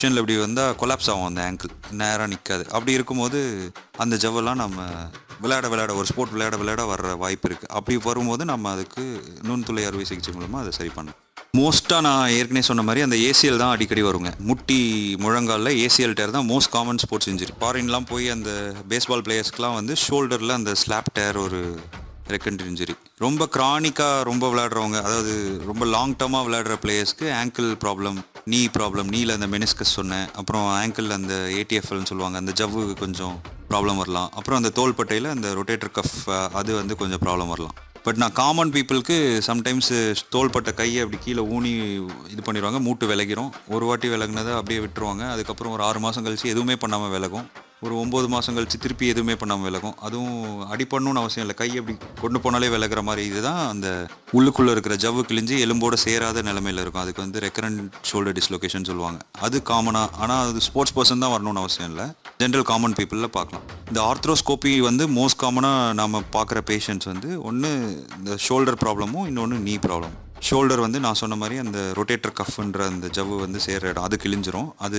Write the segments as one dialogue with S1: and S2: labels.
S1: பொசிஷனில் இப்படி வந்தால் கொலாப்ஸ் ஆகும் அந்த ஆங்கிள் நேராக நிற்காது அப்படி இருக்கும்போது அந்த ஜவ்வெல்லாம் நம்ம விளையாட விளையாட ஒரு ஸ்போர்ட் விளையாட விளையாட வர்ற வாய்ப்பு இருக்குது அப்படி வரும்போது நம்ம அதுக்கு நுண்துளை அறுவை சிகிச்சை மூலமாக அதை சரி பண்ணலாம் மோஸ்ட்டாக நான் ஏற்கனவே சொன்ன மாதிரி அந்த ஏசிஎல் தான் அடிக்கடி வருங்க முட்டி முழங்காலில் ஏசிஎல் டேர் தான் மோஸ்ட் காமன் ஸ்போர்ட்ஸ் இன்ஜுரி ஃபாரின்லாம் போய் அந்த பேஸ்பால் பிளேயர்ஸ்க்குலாம் வந்து ஷோல்டரில் அந்த ஸ்லாப் டேர் ஒரு ரெக்கண்ட் இன்ஜுரி ரொம்ப க்ரானிக்காக ரொம்ப விளையாடுறவங்க அதாவது ரொம்ப லாங் டேர்மாக விளையாடுற பிளேயர்ஸ்க்கு ஆங்கிள் ப்ராப்ளம் நீ ப்ராப்ளம் நீல அந்த மெனிஸ்கஸ் சொன்னேன் அப்புறம் ஆங்கிள் அந்த ஏடிஎஃப்எல்னு சொல்லுவாங்க அந்த ஜவ்வு கொஞ்சம் ப்ராப்ளம் வரலாம் அப்புறம் அந்த தோள்பட்டையில் அந்த ரொட்டேட்டர் கஃப் அது வந்து கொஞ்சம் ப்ராப்ளம் வரலாம் பட் நான் காமன் பீப்புளுக்கு சம்டைம்ஸ் தோள்பட்ட கையை அப்படி கீழே ஊனி இது பண்ணிடுவாங்க மூட்டு விலகிரும் ஒரு வாட்டி விலகுனதை அப்படியே விட்டுருவாங்க அதுக்கப்புறம் ஒரு ஆறு மாதம் கழிச்சு எதுவுமே பண்ணாமல் விலகும் ஒரு ஒம்பது மாதம் கழிச்சு திருப்பி எதுவுமே பண்ணாமல் விலகும் அதுவும் அடிப்படணும்னு அவசியம் இல்லை கை அப்படி கொண்டு போனாலே விலகுற மாதிரி இதுதான் அந்த உள்ளுக்குள்ளே இருக்கிற ஜவ்வு கிழிஞ்சு எலும்போட சேராத நிலமையில இருக்கும் அதுக்கு வந்து ரெக்கரண்ட் ஷோல்டர் டிஸ்லொகேஷன் சொல்லுவாங்க அது காமனாக ஆனால் அது ஸ்போர்ட்ஸ் பர்சன் தான் வரணும்னு அவசியம் இல்லை ஜென்ரல் காமன் பீப்புளில் பார்க்கலாம் இந்த ஆர்த்ரோஸ்கோப்பி வந்து மோஸ்ட் காமனாக நாம் பார்க்குற பேஷண்ட்ஸ் வந்து ஒன்று இந்த ஷோல்டர் ப்ராப்ளமும் இன்னொன்று நீ ப்ராப்ளம் ஷோல்டர் வந்து நான் சொன்ன மாதிரி அந்த ரொட்டேட்டர் கஃப்ன்ற அந்த ஜவ்வு வந்து சேர்ற இடம் அது கிழிஞ்சிரும் அது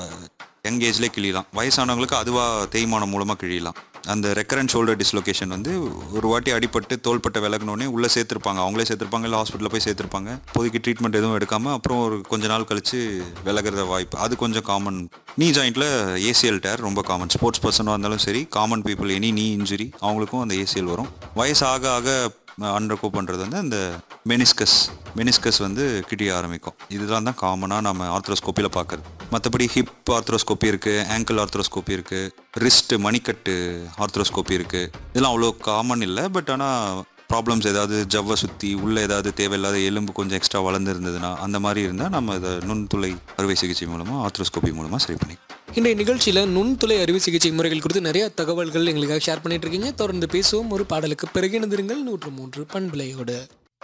S1: யங் ஏஜ்லேயே கிழியலாம் வயசானவங்களுக்கு அதுவாக தேய்மானம் மூலமாக கிழியலாம் அந்த ரெக்கரண்ட் ஷோல்டர் டிஸ்லொகேஷன் வந்து ஒரு வாட்டி அடிபட்டு தோள்பட்டை விலகினோடனே உள்ளே சேர்த்துருப்பாங்க அவங்களே சேர்த்துருப்பாங்க இல்லை ஹாஸ்பிட்டலில் போய் சேர்த்துருப்பாங்க இப்போதைக்கு ட்ரீட்மெண்ட் எதுவும் எடுக்காமல் அப்புறம் ஒரு கொஞ்ச நாள் கழிச்சு விலகிறத வாய்ப்பு அது கொஞ்சம் காமன் நீ ஜாயிண்ட்டில் ஏசிஎல் டேர் ரொம்ப காமன் ஸ்போர்ட்ஸ் பர்சனாக இருந்தாலும் சரி common people any knee injury அவங்களுக்கும் அந்த ஏசிஎல் வரும் வயசு ஆக ஆக அண்டர்கோ பண்ணுறது வந்து அந்த மெனிஸ்கஸ் மெனிஸ்கஸ் வந்து கிட்டிய ஆரம்பிக்கும் இதுதான் தான் காமனாக நம்ம ஆர்த்ரோஸ்கோப்பியில் பார்க்குறது மற்றபடி ஹிப் ஆர்த்ரோஸ்கோப்பி இருக்குது ஆங்கிள் ஆர்த்ரோஸ்கோப்பி இருக்குது ரிஸ்ட் மணிக்கட்டு ஆர்த்ரோஸ்கோப்பி இருக்குது இதெல்லாம் அவ்வளோ காமன் இல்லை பட் ஆனால் ப்ராப்ளம்ஸ் ஏதாவது ஜவ்வை சுற்றி உள்ளே ஏதாவது தேவையில்லாத எலும்பு கொஞ்சம் எக்ஸ்ட்ரா வளர்ந்துருந்ததுன்னா அந்த மாதிரி இருந்தால் நம்ம இதை நுண்துளை அறுவை சிகிச்சை மூலமாக ஆர்த்ரோஸ்கோப்பி மூலமாக சரி பண்ணி
S2: இன்றைய நிகழ்ச்சியில் நுண்துளை அறுவை சிகிச்சை முறைகள் குறித்து நிறைய தகவல்கள் எங்களுக்காக ஷேர் பண்ணிட்டு இருக்கீங்க தொடர்ந்து பேசுவோம் ஒரு பாடலுக்கு பிறகு இணைந்திருங்கள் நூற்று மூன்று பண்பலையோடு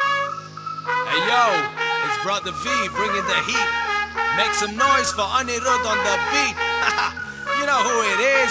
S3: Hey yo, it's Brother V bringing the heat. Make some noise for Anirudh on the beat. you know who it is.